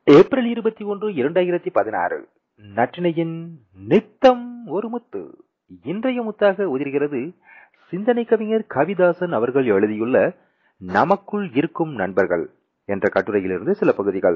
April இருபத்தி ஒன்று இரண்டாயிரத்தி பதினாறு நற்றினையின் நித்தம் ஒரு முத்து இன்றைய முத்தாக உதிர்கிறது சிந்தனை கவிஞர் கவிதாசன் அவர்கள் எழுதியுள்ள நமக்குள் இருக்கும் நண்பர்கள் என்ற கட்டுரையிலிருந்து சில பகுதிகள்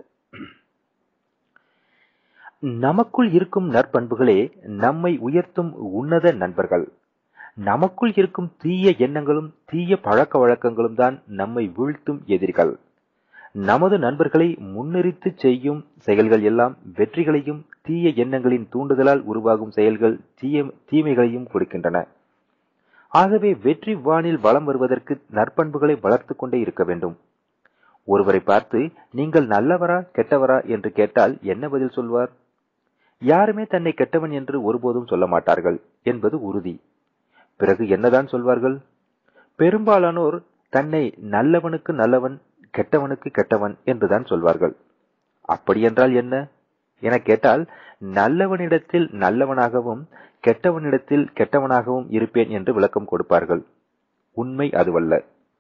நமக்குள் இருக்கும் நற்பண்புகளே நம்மை உயர்த்தும் உன்னத நண்பர்கள் நமக்குள் இருக்கும் தீய எண்ணங்களும் தீய பழக்க வழக்கங்களும் தான் நம்மை வீழ்த்தும் எதிரிகள் நமது நண்பர்களை முன்னிறுத்து செய்யும் செயல்கள் எல்லாம் வெற்றிகளையும் தீய எண்ணங்களின் தூண்டுதலால் உருவாகும் செயல்கள் தீய தீமைகளையும் கொடுக்கின்றன ஆகவே வெற்றி வானில் வலம் வருவதற்கு நற்பண்புகளை வளர்த்து கொண்டே இருக்க வேண்டும் ஒருவரை பார்த்து நீங்கள் நல்லவரா கெட்டவரா என்று கேட்டால் என்ன பதில் சொல்வார் யாருமே தன்னை கெட்டவன் என்று ஒருபோதும் சொல்ல மாட்டார்கள் என்பது உறுதி பிறகு என்னதான் சொல்வார்கள் பெரும்பாலானோர் தன்னை நல்லவனுக்கு நல்லவன் கெட்டவனுக்கு கெட்டவன் என்றுதான் சொல்வார்கள் அப்படியென்றால் என்ன என கேட்டால் நல்லவனிடத்தில் நல்லவனாகவும் கெட்டவனிடத்தில் கெட்டவனாகவும் இருப்பேன் என்று விளக்கம் கொடுப்பார்கள் உண்மை அதுவல்ல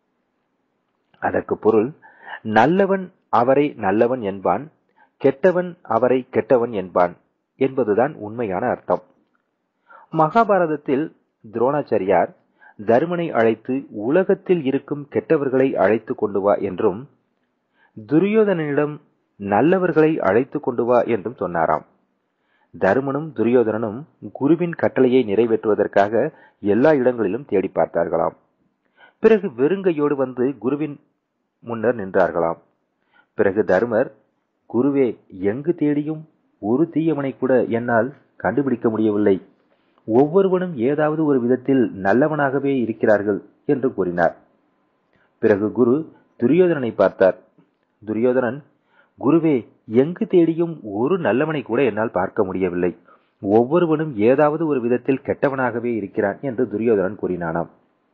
அதற்கு பொருள் நல்லவன் அவரை நல்லவன் என்பான் கெட்டவன் அவரை கெட்டவன் என்பான் என்பதுதான் உண்மையான அர்த்தம் மகாபாரதத்தில் துரோணாச்சாரியார் தருமனை அழைத்து உலகத்தில் இருக்கும் கெட்டவர்களை அழைத்து கொண்டு வா என்றும் துரியோதனனிடம் நல்லவர்களை அழைத்து கொண்டு வா என்றும் சொன்னாராம் தருமனும் துரியோதனனும் குருவின் கட்டளையை நிறைவேற்றுவதற்காக எல்லா இடங்களிலும் தேடி பார்த்தார்களாம் பிறகு வெறுங்கையோடு வந்து குருவின் முன்னர் நின்றார்களாம் பிறகு தருமர் குருவே எங்கு தேடியும் ஒரு தீயவனை கூட என்னால் கண்டுபிடிக்க முடியவில்லை ஒவ்வொருவனும் ஏதாவது ஒரு விதத்தில் நல்லவனாகவே இருக்கிறார்கள் என்று கூறினார் பிறகு குரு துரியோதனனை பார்த்தார் துரியோதனன் குருவே எங்கு தேடியும் ஒரு நல்லவனை கூட என்னால் பார்க்க முடியவில்லை ஒவ்வொருவனும் ஏதாவது ஒரு விதத்தில் கெட்டவனாகவே இருக்கிறான் என்று துரியோதனன் கூறினானாம்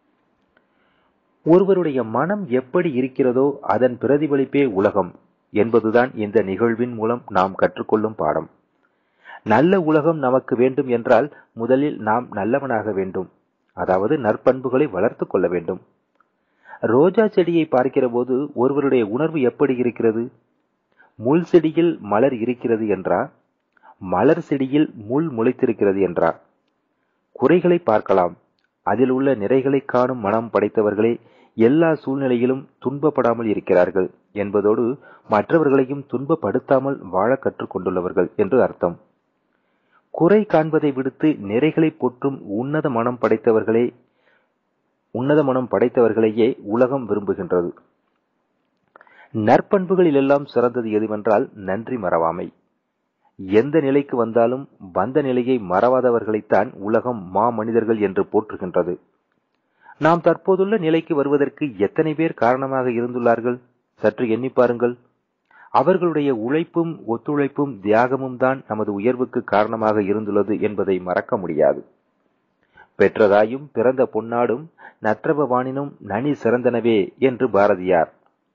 ஒருவருடைய மனம் எப்படி இருக்கிறதோ அதன் பிரதிபலிப்பே உலகம் என்பதுதான் இந்த நிகழ்வின் மூலம் நாம் கற்றுக்கொள்ளும் பாடம் நல்ல உலகம் நமக்கு வேண்டும் என்றால் முதலில் நாம் நல்லவனாக வேண்டும் அதாவது நற்பண்புகளை வளர்த்து கொள்ள வேண்டும் ரோஜா செடியை பார்க்கிற போது ஒருவருடைய உணர்வு எப்படி இருக்கிறது முள் செடியில் மலர் இருக்கிறது என்றா மலர் செடியில் முள் முளைத்திருக்கிறது என்றா குறைகளை பார்க்கலாம் அதில் உள்ள நிறைகளை காணும் மனம் படைத்தவர்களே எல்லா சூழ்நிலையிலும் துன்பப்படாமல் இருக்கிறார்கள் என்பதோடு மற்றவர்களையும் துன்பப்படுத்தாமல் வாழ கற்றுக்கொண்டுள்ளவர்கள் என்று அர்த்தம் குறை காண்பதை விடுத்து நிறைகளை போற்றும் உன்னத மனம் படைத்தவர்களே உன்னத மனம் படைத்தவர்களையே உலகம் விரும்புகின்றது நற்பண்புகளில் எல்லாம் சிறந்தது எதுவென்றால் நன்றி மறவாமை எந்த நிலைக்கு வந்தாலும் வந்த நிலையை மறவாதவர்களைத்தான் உலகம் மா மனிதர்கள் என்று போற்றுகின்றது நாம் தற்போதுள்ள நிலைக்கு வருவதற்கு எத்தனை பேர் காரணமாக இருந்துள்ளார்கள் சற்று எண்ணி பாருங்கள் அவர்களுடைய உழைப்பும் ஒத்துழைப்பும் தியாகமும் தான் நமது உயர்வுக்கு காரணமாக இருந்துள்ளது என்பதை மறக்க முடியாது பெற்றதாயும் பிறந்த பொன்னாடும் நற்றபவானினும் நனி சிறந்தனவே என்று பாரதியார்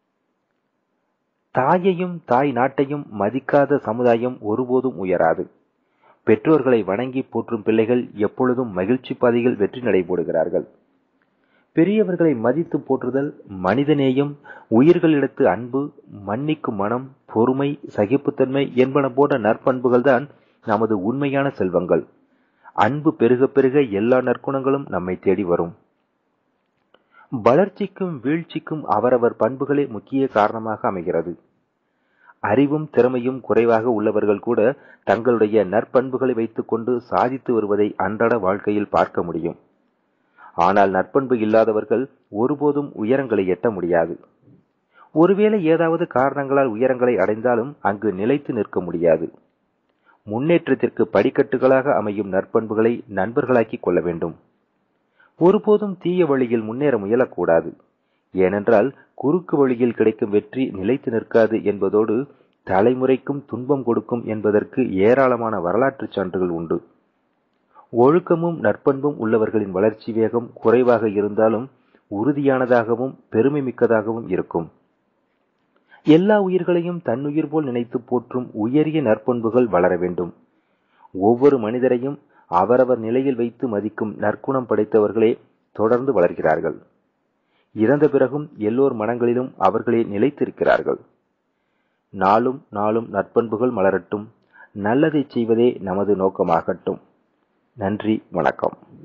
தாயையும் தாய் நாட்டையும் மதிக்காத சமுதாயம் ஒருபோதும் உயராது பெற்றோர்களை வணங்கி போற்றும் பிள்ளைகள் எப்பொழுதும் மகிழ்ச்சி பாதையில் வெற்றி நடைபோடுகிறார்கள் பெரியவர்களை மதித்து போற்றுதல் மனிதநேயம் உயிர்களிடத்து அன்பு மன்னிக்கும் மனம் பொறுமை சகிப்புத்தன்மை என்பன போன்ற நற்பண்புகள் தான் நமது உண்மையான செல்வங்கள் அன்பு பெருக பெருக எல்லா நற்குணங்களும் நம்மை தேடி வரும் வளர்ச்சிக்கும் வீழ்ச்சிக்கும் அவரவர் பண்புகளே முக்கிய காரணமாக அமைகிறது அறிவும் திறமையும் குறைவாக உள்ளவர்கள் கூட தங்களுடைய நற்பண்புகளை வைத்துக்கொண்டு சாதித்து வருவதை அன்றாட வாழ்க்கையில் பார்க்க முடியும் ஆனால் நற்பண்பு இல்லாதவர்கள் ஒருபோதும் உயரங்களை எட்ட முடியாது ஒருவேளை ஏதாவது காரணங்களால் உயரங்களை அடைந்தாலும் அங்கு நிலைத்து நிற்க முடியாது முன்னேற்றத்திற்கு படிக்கட்டுகளாக அமையும் நற்பண்புகளை நண்பர்களாக்கிக் கொள்ள வேண்டும் ஒருபோதும் தீய வழியில் முன்னேற முயலக்கூடாது ஏனென்றால் குறுக்கு வழியில் கிடைக்கும் வெற்றி நிலைத்து நிற்காது என்பதோடு தலைமுறைக்கும் துன்பம் கொடுக்கும் என்பதற்கு ஏராளமான வரலாற்றுச் சான்றுகள் உண்டு ஒழுக்கமும் நற்பண்பும் உள்ளவர்களின் வளர்ச்சி வேகம் குறைவாக இருந்தாலும் உறுதியானதாகவும் பெருமை மிக்கதாகவும் இருக்கும் எல்லா உயிர்களையும் தன்னுயிர் போல் நினைத்து போற்றும் உயரிய நற்பண்புகள் வளர வேண்டும் ஒவ்வொரு மனிதரையும் அவரவர் நிலையில் வைத்து மதிக்கும் நற்குணம் படைத்தவர்களே தொடர்ந்து வளர்கிறார்கள் இறந்த பிறகும் எல்லோர் மனங்களிலும் அவர்களே நிலைத்திருக்கிறார்கள் நாளும் நாளும் நற்பண்புகள் மலரட்டும் நல்லதைச் செய்வதே நமது நோக்கமாகட்டும் நன்றி வணக்கம்